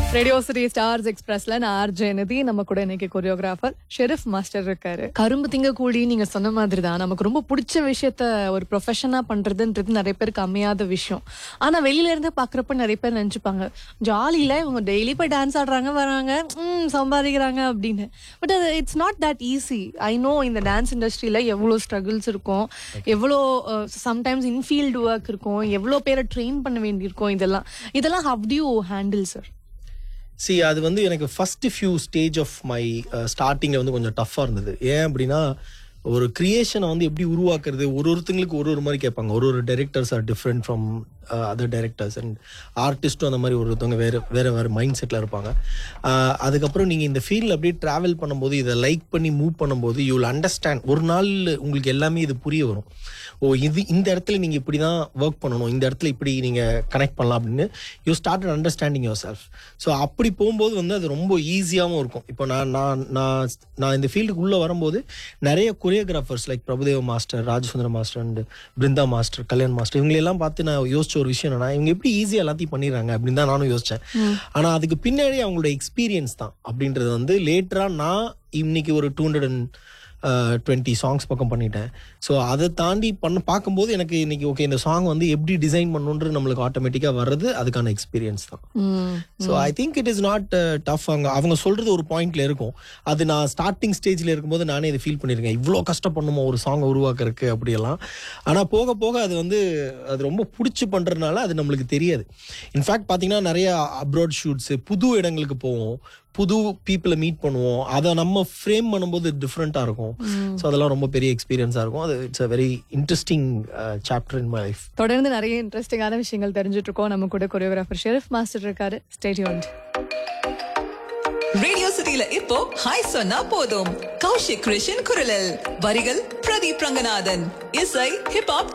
radio city stars எக்ஸ்பிரஸ்ல நான் R ஜெயநிதி நம்ம கூட இன்னைக்கு கொரியோகிராஃபர் ஷெரீஃப் மாஸ்டர் இருக்காரு கரும்பு திங்க கூடி நீங்க சொன்ன மாதிரி தான் நமக்கு ரொம்ப பிடிச்ச விஷயத்த ஒரு ப்ரொஃபஷனா பண்றதுன்றது நிறைய பேருக்கு அமையாத விஷயம் ஆனா வெளியில இருந்து பாக்குறப்ப நிறைய பேர் நினைச்சுப்பாங்க ஜாலியில இவங்க டெய்லி போய் டான்ஸ் ஆடுறாங்க வராங்க ம், சம்பாதிக்கிறாங்க அப்படின்னு பட் அது it's not that easy I know இந்த டான்ஸ் இண்டஸ்ட்ரியில எவ்வளோ ஸ்ட்ரகிள்ஸ் இருக்கும் எவ்வளோ சம்டைம்ஸ் இன்ஃபீல்டு ஒர்க் இருக்கும் எவ்வளோ பேரை ட்ரெயின் பண்ண வேண்டியிருக்கும் இதெல்லாம் இதெல்லாம் how do you handle sir see அது வந்து எனக்கு first few stage of my ஸ்டார்டிங்கில் வந்து கொஞ்சம் டஃப்பாக இருந்தது ஏன் அப்படின்னா ஒரு கிரியேஷனை வந்து எப்படி உருவாக்குறது ஒரு ஒருத்தங்களுக்கு ஒரு ஒரு மாதிரி கேட்பாங்க ஒரு ஒரு directors are different from other directors and ஆர்டிஸ்ட்டும் அந்த மாதிரி ஒருத்தவங்க வேறு வேறு வேறு மைண்ட் செட்டில் இருப்பாங்க Uh, அதுக்கப்புறம் நீங்கள் இந்த ஃபீல்டில் அப்படியே ட்ராவல் பண்ணும்போது இதை லைக் பண்ணி மூவ் பண்ணும்போது யூ வில் அண்டர்ஸ்டாண்ட் ஒரு நாள் உங்களுக்கு எல்லாமே இது புரிய வரும் ஓ இது இந்த இடத்துல நீங்கள் இப்படி தான் ஒர்க் பண்ணணும் இந்த இடத்துல இப்படி நீங்கள் கனெக்ட் பண்ணலாம் அப்படின்னு you start understanding yourself so அப்படி போகும்போது வந்து அது ரொம்ப ஈஸியாகவும் இருக்கும் இப்போ நான் நான் நான் நான் இந்த ஃபீல்டுக்கு உள்ளே வரும்போது நிறைய choreographers like Prabhudeva master Rajasundaram master and Brinda master Kalyan master இவங்களெல்லாம் பார்த்து நான் யோசிச்ச ஒரு விஷயம் என்னன்னா இவங்க எப்படி ஈஸியாக எல்லாத்தையும் பண்ணிடுறாங்க அப்படின்னு தான் நானும் யோசித்தேன் ஆனால் அதுக்கு பின்னாடி அவங்களோட எக்ஸ்பீரியன்ஸ் தான் அப்படின்றது வந்து லேட்டராக நான் இன்னைக்கு ஒரு two hundred and twenty songs பக்கம் பண்ணிட்டேன் ஸோ அதை தாண்டி பண்ண பார்க்கும்போது எனக்கு இன்னைக்கு ஓகே இந்த சாங் வந்து எப்படி டிசைன் பண்ணணுன்றது நம்மளுக்கு ஆட்டோமேட்டிக்காக வர்றது அதுக்கான எக்ஸ்பீரியன்ஸ் தான் so I think it is not tough அவங்க அவங்க சொல்றது ஒரு பாயிண்ட்ல இருக்கும் அது நான் ஸ்டார்டிங் ஸ்டேஜ்ல இருக்கும்போது நானே இதை ஃபீல் பண்ணியிருக்கேன் இவ்வளோ கஷ்டப்படணுமா ஒரு சாங்கை உருவாக்குறதுக்கு அப்படியெல்லாம் ஆனால் போக போக அது வந்து அது ரொம்ப பிடிச்சி பண்றதுனால அது நம்மளுக்கு தெரியாது இன்ஃபேக்ட் பார்த்தீங்கன்னா நிறைய அப்ராட் ஷூட்ஸ் புது இடங்களுக்கு போவோம் புது பீப்புளை மீட் பண்ணுவோம் அதை நம்ம ஃப்ரேம் பண்ணும்போது டிஃப்ரெண்ட்டாக இருக்கும் ஸோ அதெல்லாம் ரொம்ப பெரிய எக்ஸ்பீரியன்ஸாக இருக்கும் அது it's a very interesting chapter in my life தொடர்ந்து நிறைய இன்ட்ரெஸ்டிங்கான விஷயங்கள் தெரிஞ்சுட்டு இருக்கோம் நம்ம கூட கொரியோகிராஃபர் ஷெரீஃப் மாஸ்டர் இருக்காரு ஸ்டேடியோன் ரேடியோ சிட்டில இப்போ ஹாய் சொன்னா போதும் கௌஷிக் கிருஷ்ணன் குரலில் வரிகள் பிரதீப் ரங்கநாதன் இசை ஹிப்ஹாப்